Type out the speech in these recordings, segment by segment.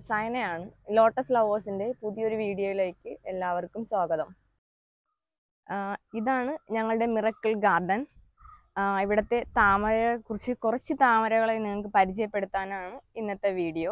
സൈനയാണ് lotus ലവേഴ്സിൻ്റെ പുതിയൊരു വീഡിയോയിലേക്ക് എല്ലാവർക്കും സ്വാഗതം ആ, ഇതാണ് ഞങ്ങളുടെ മിറക്കിൾ ഗാർഡൻ ആ, ഇവിടുത്തെ താമരയെ കുറിച്ച് കുറച്ച് താമരകളെ നിങ്ങൾക്ക് പരിചയപ്പെടുത്താനാണ് ഇന്നത്തെ വീഡിയോ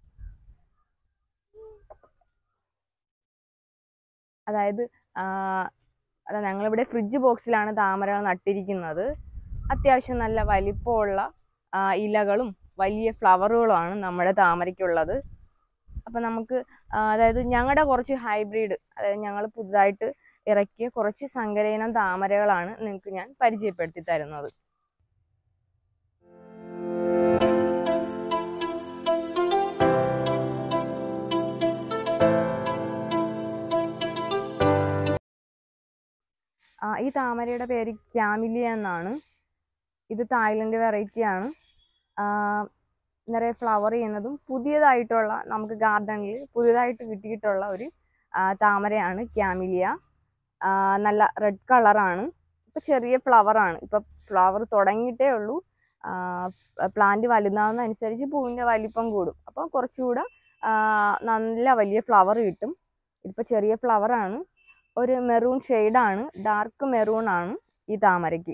അതായത് ആ, അതാ ഞങ്ങളിവിടെ ഫ്രിഡ്ജ് ബോക്സിലാണ് താമരകൾ നട്ടിരിക്കുന്നത് അത്യാവശ്യം നല്ല വലിപ്പമുള്ള ആ, ഇലകളും വലിയ ഫ്ലവറുകളുമാണ് നമ്മുടെ താമരയ്ക്കുള്ളത് അപ്പം നമുക്ക് ആ, അതായത് ഞങ്ങളുടെ കുറച്ച് ഹൈബ്രിഡ് അതായത് ഞങ്ങൾ പുതുതായിട്ട് ഇറക്കിയ കുറച്ച് സങ്കരയിനം താമരകളാണ് നിങ്ങൾക്ക് ഞാൻ പരിചയപ്പെടുത്തി തരുന്നത് ആ, ഈ താമരയുടെ പേര് ക്യാമിലിയ എന്നാണ് ഇത് തായ്ലൻഡ് വെറൈറ്റി ആണ് ആ, നിറയെ ഫ്ലവർ ചെയ്യുന്നതും പുതിയതായിട്ടുള്ള നമുക്ക് ഗാർഡനിൽ പുതിയതായിട്ട് കിട്ടിയിട്ടുള്ള ഒരു ആ, താമരയാണ് ക്യാമിലിയ ആ, നല്ല റെഡ് കളറാണ് ഇപ്പം ചെറിയ ഫ്ലവറാണ് ഇപ്പം ഫ്ലവർ തുടങ്ങിയിട്ടേ ഉള്ളൂ പ്ലാന്റ് വലുതാവുന്നതനുസരിച്ച് പൂവിൻ്റെ വലിപ്പം കൂടും അപ്പം കുറച്ചുകൂടെ ആ, നല്ല വലിയ ഫ്ലവർ കിട്ടും ഇപ്പം ചെറിയ ഫ്ലവറാണ് ഒരു മെറൂൺ ഷെയ്ഡാണ് ഡാർക്ക് മെറൂൺ ആണ് ഈ താമരയ്ക്ക്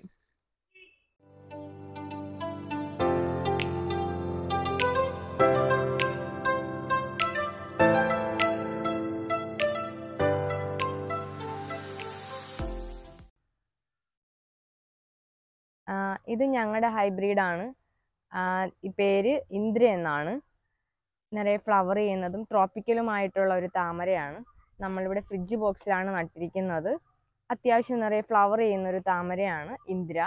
ആ, ഇത് ഞങ്ങളുടെ ഹൈബ്രിഡാണ് ഈ പേര് ഇന്ദ്ര എന്നാണ് നിറയെ ഫ്ലവർ ചെയ്യുന്നതും ട്രോപ്പിക്കലുമായിട്ടുള്ള ഒരു താമരയാണ് നമ്മളിവിടെ ഫ്രിഡ്ജ് ബോക്സിലാണ് നട്ടിരിക്കുന്നത് അത്യാവശ്യം നിറയെ ഫ്ലവർ ചെയ്യുന്ന ഒരു താമരയാണ് ഇന്ദ്ര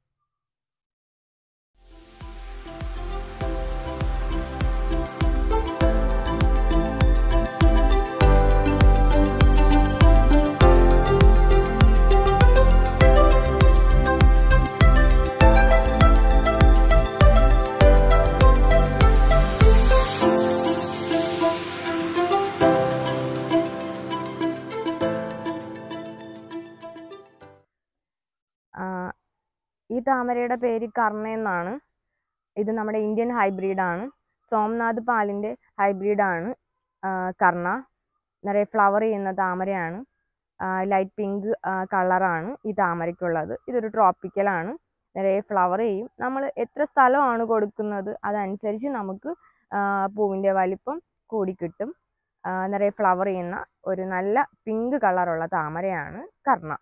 ആ, ഈ താമരയുടെ പേര് കർണ എന്നാണ് ഇത് നമ്മുടെ ഇന്ത്യൻ ഹൈബ്രിഡാണ് സോംനാഥ് പാലിൻ്റെ ഹൈബ്രിഡാണ് കർണ നിറയെ ഫ്ലവർ ചെയ്യുന്ന താമരയാണ് ലൈറ്റ് പിങ്ക് കളറാണ് ഈ താമരയ്ക്കുള്ളത് ഇതൊരു ട്രോപ്പിക്കലാണ് നിറയെ ഫ്ലവർ ചെയ്യും നമ്മൾ എത്ര സ്ഥലമാണ് കൊടുക്കുന്നത് അതനുസരിച്ച് നമുക്ക് ആ, പൂവിൻ്റെ വലിപ്പം കൂടിക്കിട്ടും ആ, നിറയെ ഫ്ലവർ ചെയ്യുന്ന ഒരു നല്ല പിങ്ക് കളറുള്ള താമരയാണ് കർണ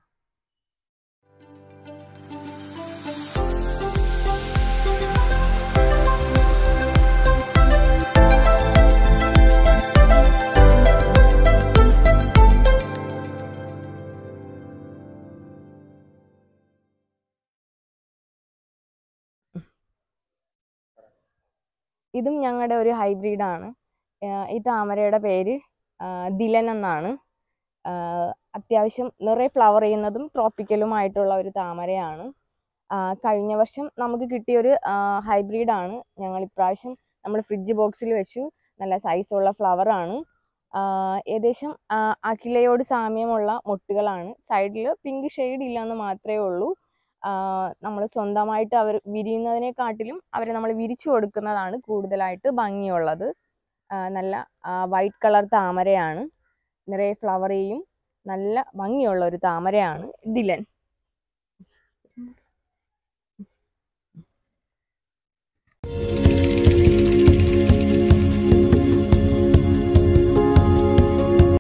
ഇതും ഞങ്ങളുടെ ഒരു ഹൈബ്രിഡാണ് ഈ താമരയുടെ പേര് ആ, ദിലൻ എന്നാണ് ആ, അത്യാവശ്യം നിറയെ ഫ്ലവർ ചെയ്യുന്നതും ട്രോപ്പിക്കലുമായിട്ടുള്ള ഒരു താമരയാണ് ആ, കഴിഞ്ഞ വർഷം നമുക്ക് കിട്ടിയൊരു ഹൈബ്രിഡാണ് ഞങ്ങൾ ഇപ്രാവശ്യം നമ്മൾ ഫ്രിഡ്ജ് ബോക്സിൽ വെച്ചു നല്ല സൈസുള്ള ഫ്ലവറാണ് ഏകദേശം ആ, അഖിലയോട് സാമ്യമുള്ള മൊട്ടുകളാണ് സൈഡിൽ പിങ്ക് ഷെയ്ഡ് ഇല്ലെന്ന് മാത്രമേ ഉള്ളൂ നമ്മൾ സ്വന്തമായിട്ട് അവർ വിരിയുന്നതിനെക്കാട്ടിലും അവരെ നമ്മൾ വിരിച്ചു കൊടുക്കുന്നതാണ് കൂടുതലായിട്ട് ഭംഗിയുള്ളത് ആ, നല്ല വൈറ്റ് കളർ താമരയാണ് നിറയെ ഫ്ലവർ ചെയ്യും നല്ല ഭംഗിയുള്ള ഒരു താമരയാണ് ദിലൻ